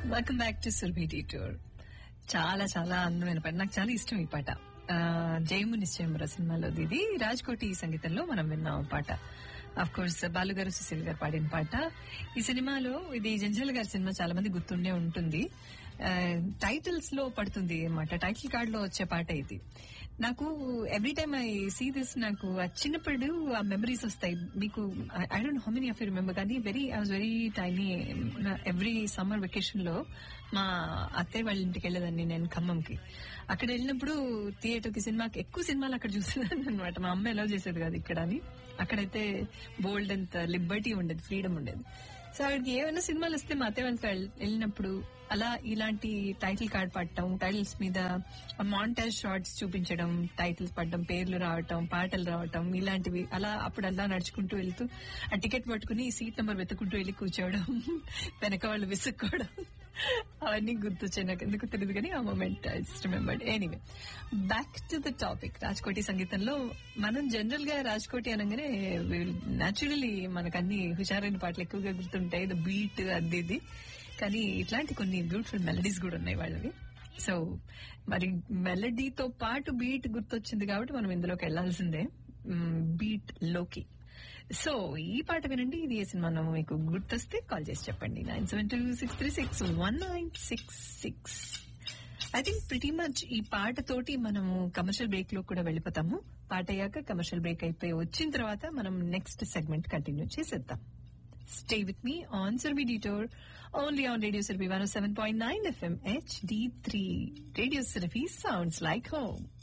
Welcome back to Surbhi tour చాలా చాలా అందమైన పాట నాకు చాలా ఇష్టం ఈ పాట ఆ, జయము నిశ్చయముర సినిమాలోది ఇది రాజ్కోటి సంగీతంలో మనం విన్నాం ఆ పాట అఫ్ కోర్స్ బాలుగారు సుశీల్ గారు పాడిన పాట ఈ సినిమాలో ఇది జంజాల గారి సినిమా చాలా మంది గుర్తుండే ఉంటుంది టైటిల్స్ లో పడుతుంది అన్నమాట టైటిల్ కార్డ్ లో వచ్చే పాట ఇది నాకు every time I see this నాకు ఆ చిన్నప్పుడు ఆ మెమరీస్ వస్తాయి మీకు I don't how many of you remember కానీ very I was very tiny every summer vacation లో మా అత్తయ్య వాళ్ళ ఇంటికి వెళ్ళేదాన్ని నేను ఖమ్మంకి అక్కడ వెళ్ళినప్పుడు థియేటర్ కి సినిమాకి ఎక్కువ సినిమాలు అక్కడ చూసేదాన్ని అనమాట మా అమ్మ ఎలా చేసేది కాదు ఇక్కడ అని అక్కడైతే బోల్డ్ అంత లిబర్టీ ఉండేది ఫ్రీడమ్ ఉండేది సో అక్కడికి ఏమైనా సినిమాలు వస్తే మా అత్తయ్య వాళ్ళతో వెళ్- వెళ్ళినప్పుడు అలా ఇలాంటి టైటిల్ కార్డ్ పడటం టైటిల్స్ మీద మాంటేజ్ షార్ట్స్ చూపించడం టైటిల్స్ పడడం పేర్లు రావటం పాటలు రావటం ఇలాంటివి అలా అప్పుడు అలా నడుచుకుంటూ వెళ్తూ ఆ టికెట్ పట్టుకుని సీట్ నెంబర్ వెతుకుంటూ వెళ్ళి కూర్చోవడం వెనక వాళ్ళు విసుక్కోవడం అవన్నీ గుర్తొచ్చాయి నాకు ఎందుకు తెలియదు కానీ ఆ moment just remembered anyway back to the topic Rajkoti సంగీతంలో మనం జనరల్ గా రాజ్కోటి అనగానే న్యాచురలీ మనకు అన్ని హుషారైన పాటలు ఎక్కువగా గుర్తుంటాయి ద బీట్ అది ఇది కానీ ఇట్లాంటి కొన్ని బ్యూటిఫుల్ మెలడీస్ కూడా ఉన్నాయి వాళ్ళవి సో మరి మెలడీతో పాటు బీట్ గుర్తొచ్చింది కాబట్టి మనం ఇందులోకి వెళ్లాల్సిందే బీట్ లోకి సో ఈ పాట వినండి ఇది ఏ సినిమా మీకు గుర్తొస్తే కాల్ చేసి చెప్పండి nine seven two six three six one nine six six I think pretty much ఈ పాటతోటి మనము కమర్షియల్ బ్రేక్ లో కూడా వెళ్ళిపోతాము పాట అయ్యాక కమర్షియల్ బ్రేక్ అయిపోయి వచ్చిన తర్వాత మనం నెక్స్ట్ సెగ్మెంట్ కంటిన్యూ చేసేద్దాం Stay with me on Surbi Detour, only on Radio Surbi 107.9 FM HD3. Radio Surbi sounds like home.